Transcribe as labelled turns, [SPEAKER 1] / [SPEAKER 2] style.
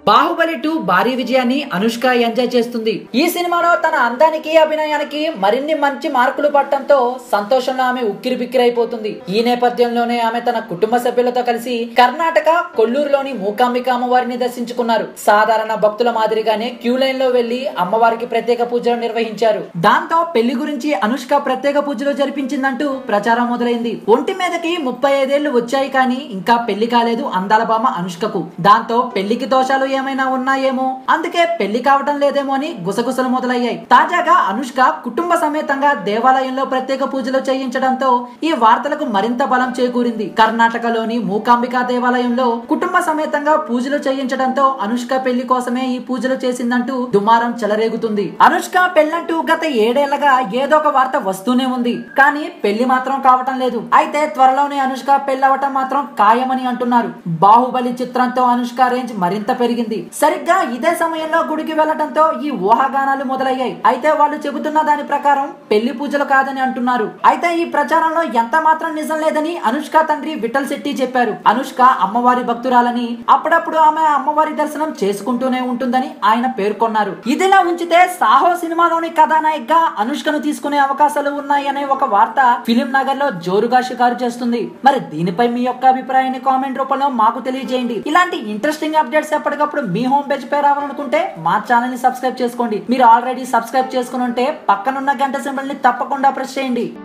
[SPEAKER 1] Baahubali two భారీ విజయాన్ని Anushka enjoy చేస్తుంది ఈ సినిమాలో తన అందానికి అభినయానికి మరిన్ని మంచి మార్కులు పడటంతో సంతోషంలో ఆమె ఉక్కిరి బిక్కిరైపోతుంది ఈ నేపథ్యంలోనే ఆమె తన కుటుంబ సభ్యులతో కలిసి కర్ణాటక కొల్లూరులోని మూకాంబిక అమ్మవారిని దర్శించుకున్నారు సాధారణ భక్తుల మాదిరిగానే క్యూ లైన్ లో వెళ్లి అమ్మవారికి ప్రత్యేక పూజలు నిర్వహించారు దాంతో పెళ్లి గురించి అనుష్క ప్రత్యేక పూజలు జరిపించిందంటూ ప్రచారం మొదలైంది ఒంటి మీదకి ముప్పై ఐదేళ్లు వచ్చాయి కానీ ఇంకా పెళ్లి కాలేదు అందాల బామ అనుష్కకు దాంతో పెళ్లికి దోషాలు ఏమైనా ఉన్నాయేమో అందుకే పెళ్లి కావటం లేదేమో అని గుసగుసలు మొదలయ్యాయి తాజాగా అనుష్క కుటుంబ సమేతంగా దేవాలయంలో ప్రత్యేక పూజలు చేయించడంతో ఈ వార్తలకు మరింత బలం చేకూరింది కర్ణాటకలోని మూకాంబికా దేవాలయంలో కుటుంబ సమేతంగా పూజలు చేయించడంతో అనుష్క పెళ్లి కోసమే ఈ పూజలు చేసిందంటూ దుమారం చెలరేగుతుంది అనుష్క పెళ్ళంటూ గత ఏడేళ్లగా ఏదో ఒక వార్త వస్తూనే ఉంది కానీ పెళ్లి మాత్రం కావటం లేదు అయితే త్వరలోనే అనుష్క పెళ్ళవటం మాత్రం ఖాయమని అంటున్నారు బాహుబలి చిత్రంతో అనుష్క రేంజ్ మరింత పెరిగింది సరిగ్గా ఇదే సమయంలో గుడికి వెళ్లడంతో ఈ ఊహాగానాలు మొదలయ్యాయి అయితే వాళ్ళు చెబుతున్న దాని ప్రకారం పెళ్లి పూజలు కాదని అంటున్నారు అయితే ఈ ప్రచారంలో ఎంత మాత్రం నిజం లేదని అనుష్క తండ్రి విఠల్ శెట్టి చెప్పారు అనుష్క అమ్మవారి భక్తురాలని అప్పుడప్పుడు ఆమె అమ్మవారి దర్శనం చేసుకుంటూనే ఉంటుందని ఆయన పేర్కొన్నారు ఇదిలా ఉంచితే సాహో సినిమాలోని కథానాయిక గా అనుష్కను తీసుకునే అవకాశాలు ఉన్నాయనే ఒక వార్త ఫిలిం నగర్ లో జోరుగా షికారు చేస్తుంది మరి దీనిపై మీ యొక్క అభిప్రాయాన్ని కామెంట్ రూపంలో మాకు తెలియజేయండి ఇలాంటి ఇంట్రెస్టింగ్ అప్డేట్స్ ఎప్పటికప్పుడు మీ హోమ్ పేజ్ పై రావాలనుకుంటే మా ఛానల్ ని సబ్స్క్రైబ్ చేసుకోండి మీరు ఆల్రెడీ సబ్స్క్రైబ్ చేసుకుని ఉంటే పక్కనున్న గంట సింబల్ ని తప్పకుండా ప్రెస్ చేయండి